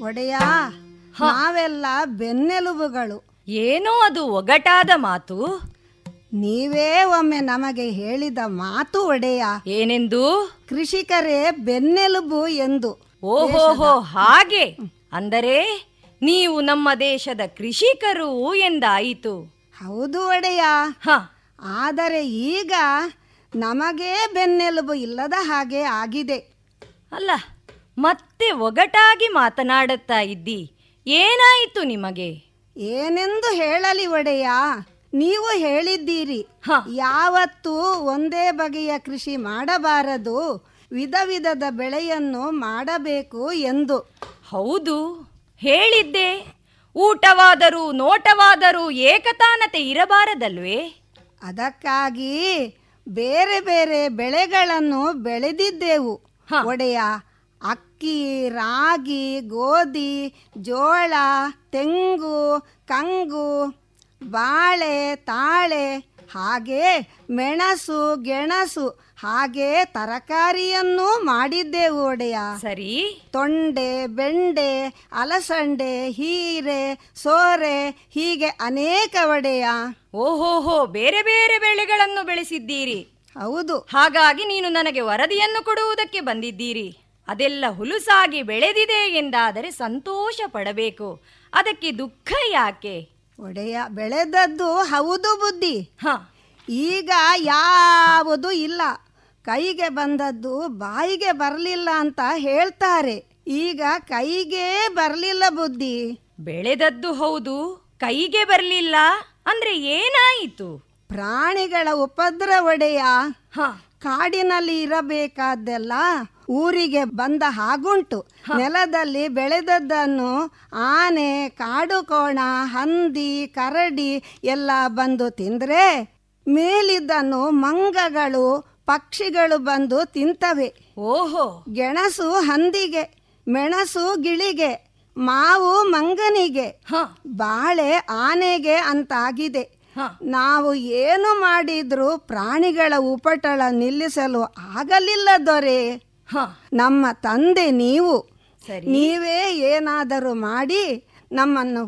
ಒಡೆಯ ನಾವೆಲ್ಲ ಬೆನ್ನೆಲುಬುಗಳು ಏನೋ ಅದು ಒಗಟಾದ ಮಾತು ನೀವೇ ಒಮ್ಮೆ ನಮಗೆ ಹೇಳಿದ ಮಾತು ಒಡೆಯ ಏನೆಂದು ಕೃಷಿಕರೇ ಬೆನ್ನೆಲುಬು ಎಂದು ಓಹೋಹೋ ಹಾಗೆ ಅಂದರೆ ನೀವು ನಮ್ಮ ದೇಶದ ಕೃಷಿಕರು ಎಂದಾಯಿತು ಹೌದು ಒಡೆಯ ಹ ಆದರೆ ಈಗ ನಮಗೇ ಬೆನ್ನೆಲುಬು ಇಲ್ಲದ ಹಾಗೆ ಆಗಿದೆ ಅಲ್ಲ ಮತ್ತೆ ಒಗಟಾಗಿ ಮಾತನಾಡುತ್ತಾ ಇದ್ದಿ ಏನಾಯಿತು ನಿಮಗೆ ಏನೆಂದು ಹೇಳಲಿ ಒಡೆಯ ನೀವು ಹೇಳಿದ್ದೀರಿ ಹ ಯಾವತ್ತೂ ಒಂದೇ ಬಗೆಯ ಕೃಷಿ ಮಾಡಬಾರದು ವಿಧ ವಿಧದ ಬೆಳೆಯನ್ನು ಮಾಡಬೇಕು ಎಂದು ಹೌದು ಹೇಳಿದ್ದೆ ಊಟವಾದರೂ ನೋಟವಾದರೂ ಏಕತಾನತೆ ಇರಬಾರದಲ್ವೇ ಅದಕ್ಕಾಗಿ ಬೇರೆ ಬೇರೆ ಬೆಳೆಗಳನ್ನು ಬೆಳೆದಿದ್ದೆವು ಹ. ಒಡೆಯ ಅಕ್ಕಿ ರಾಗಿ ಗೋಧಿ ಜೋಳ ತೆಂಗು ಕಂಗು ಬಾಳೆ ತಾಳೆ ಹಾಗೆ ಮೆಣಸು ಗೆಣಸು ಹಾಗೆ ತರಕಾರಿಯನ್ನೂ ಮಾಡಿದ್ದೆವು ಒಡೆಯ ಸರಿ ತೊಂಡೆ ಬೆಂಡೆ ಅಲಸಂಡೆ ಹೀರೆ ಸೋರೆ ಹೀಗೆ ಅನೇಕ ಒಡೆಯ ಓಹೋಹೋ ಬೇರೆ ಬೇರೆ ಬೆಳೆಗಳನ್ನು ಬೆಳೆಸಿದ್ದೀರಿ ಹೌದು ಹಾಗಾಗಿ ನೀನು ನನಗೆ ವರದಿಯನ್ನು ಕೊಡುವುದಕ್ಕೆ ಬಂದಿದ್ದೀರಿ ಅದೆಲ್ಲ ಹುಲುಸಾಗಿ ಬೆಳೆದಿದೆ ಎಂದಾದರೆ ಸಂತೋಷ ಪಡಬೇಕು ಅದಕ್ಕೆ ದುಃಖ ಯಾಕೆ ಒಡೆಯ ಬೆಳೆದದ್ದು ಹೌದು ಬುದ್ಧಿ ಹ ಈಗ ಯಾವುದು ಇಲ್ಲ ಕೈಗೆ ಬಂದದ್ದು ಬಾಯಿಗೆ ಬರಲಿಲ್ಲ ಅಂತ ಹೇಳ್ತಾರೆ ಈಗ ಕೈಗೆ ಬರಲಿಲ್ಲ ಬುದ್ಧಿ ಬೆಳೆದದ್ದು ಹೌದು ಕೈಗೆ ಬರಲಿಲ್ಲ ಅಂದ್ರೆ ಏನಾಯಿತು ಪ್ರಾಣಿಗಳ ಉಪದ್ರ ಒಡೆಯ ಹ ಕಾಡಿನಲ್ಲಿ ಇರಬೇಕಾದ್ದೆಲ್ಲ ಊರಿಗೆ ಬಂದ ಹಾಗುಂಟು ನೆಲದಲ್ಲಿ ಬೆಳೆದದ್ದನ್ನು ಆನೆ ಕಾಡುಕೋಣ ಹಂದಿ ಕರಡಿ ಎಲ್ಲ ಬಂದು ತಿಂದ್ರೆ ಮೇಲಿದ್ದನ್ನು ಮಂಗಗಳು ಪಕ್ಷಿಗಳು ಬಂದು ತಿಂತವೆ ಓಹೋ ಗೆಣಸು ಹಂದಿಗೆ ಮೆಣಸು ಗಿಳಿಗೆ ಮಾವು ಮಂಗನಿಗೆ ಹ ಬಾಳೆ ಆನೆಗೆ ಅಂತಾಗಿದೆ ಹ ನಾವು ಏನು ಮಾಡಿದ್ರೂ ಪ್ರಾಣಿಗಳ ಉಪಟಳ ನಿಲ್ಲಿಸಲು ಆಗಲಿಲ್ಲ ದೊರೆ ಹ ನಮ್ಮ ತಂದೆ ನೀವು ಸರಿ ನೀವೇ ಏನಾದರೂ ಮಾಡಿ ನಮ್ಮನ್ನು